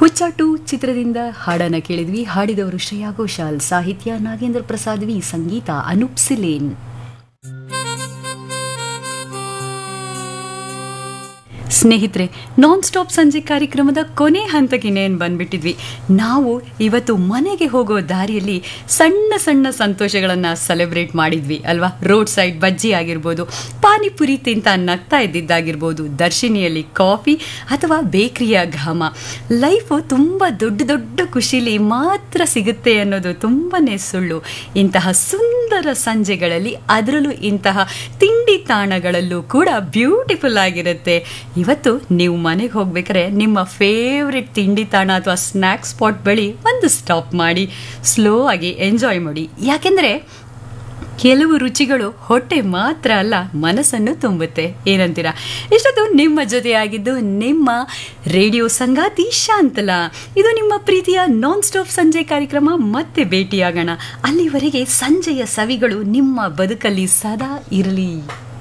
ಹುಚ್ಚಾಟು ಚಿತ್ರದಿಂದ ಹಾಡನ್ನ ಕೇಳಿದ್ವಿ ಹಾಡಿದವರು ಶ್ರೇಯಾ ಘೋಷಾಲ್ ಸಾಹಿತ್ಯ ನಾಗೇಂದ್ರ ಪ್ರಸಾದ್ ವಿ ಸಂಗೀತ ಅನೂಪ್ ಸಿಲೇನ್ ಸ್ನೇಹಿತರೆ ನಾನ್ ಸ್ಟಾಪ್ ಸಂಜೆ ಕಾರ್ಯಕ್ರಮದ ಕೊನೆ ಹಂತಕ್ಕೆ ಇನ್ನೇನು ಬಂದ್ಬಿಟ್ಟಿದ್ವಿ ನಾವು ಇವತ್ತು ಮನೆಗೆ ಹೋಗೋ ದಾರಿಯಲ್ಲಿ ಸಣ್ಣ ಸಣ್ಣ ಸಂತೋಷಗಳನ್ನು ಸೆಲೆಬ್ರೇಟ್ ಮಾಡಿದ್ವಿ ಅಲ್ವಾ ರೋಡ್ ಸೈಡ್ ಬಜ್ಜಿ ಆಗಿರ್ಬೋದು ಪಾನಿಪುರಿ ತಿಂತ ನಗ್ತಾ ಇದ್ದಿದ್ದಾಗಿರ್ಬೋದು ದರ್ಶಿನಿಯಲ್ಲಿ ಕಾಫಿ ಅಥವಾ ಬೇಕರಿಯ ಘಾಮ ಲೈಫು ತುಂಬ ದೊಡ್ಡ ದೊಡ್ಡ ಖುಷಿಲಿ ಮಾತ್ರ ಸಿಗುತ್ತೆ ಅನ್ನೋದು ತುಂಬಾನೇ ಸುಳ್ಳು ಇಂತಹ ಸುಂದರ ಸಂಜೆಗಳಲ್ಲಿ ಅದರಲ್ಲೂ ಇಂತಹ ತಿಂಡಿ ತಾಣಗಳಲ್ಲೂ ಕೂಡ ಬ್ಯೂಟಿಫುಲ್ ಆಗಿರುತ್ತೆ ಇವತ್ತು ನೀವು ಮನೆಗೆ ಹೋಗ್ಬೇಕಾದ್ರೆ ನಿಮ್ಮ ಫೇವ್ರೆಟ್ ತಿಂಡಿ ತಾಣ ಅಥವಾ ಸ್ನ್ಯಾಕ್ ಸ್ಪಾಟ್ ಬಳಿ ಒಂದು ಸ್ಟಾಪ್ ಮಾಡಿ ಸ್ಲೋ ಆಗಿ ಎಂಜಾಯ್ ಮಾಡಿ ಯಾಕೆಂದ್ರೆ ಕೆಲವು ರುಚಿಗಳು ಹೊಟ್ಟೆ ಮಾತ್ರ ಅಲ್ಲ ಮನಸ್ಸನ್ನು ತುಂಬುತ್ತೆ ಏನಂತೀರಾ ಇಷ್ಟೊತ್ತು ನಿಮ್ಮ ಜೊತೆಯಾಗಿದ್ದು ನಿಮ್ಮ ರೇಡಿಯೋ ಸಂಗಾತಿ ಶಾಂತಲಾ ಇದು ನಿಮ್ಮ ಪ್ರೀತಿಯ ನಾನ್ ಸ್ಟಾಪ್ ಸಂಜೆ ಕಾರ್ಯಕ್ರಮ ಮತ್ತೆ ಭೇಟಿಯಾಗೋಣ ಅಲ್ಲಿವರೆಗೆ ಸಂಜೆಯ ಸವಿಗಳು ನಿಮ್ಮ ಬದುಕಲ್ಲಿ ಸದಾ ಇರಲಿ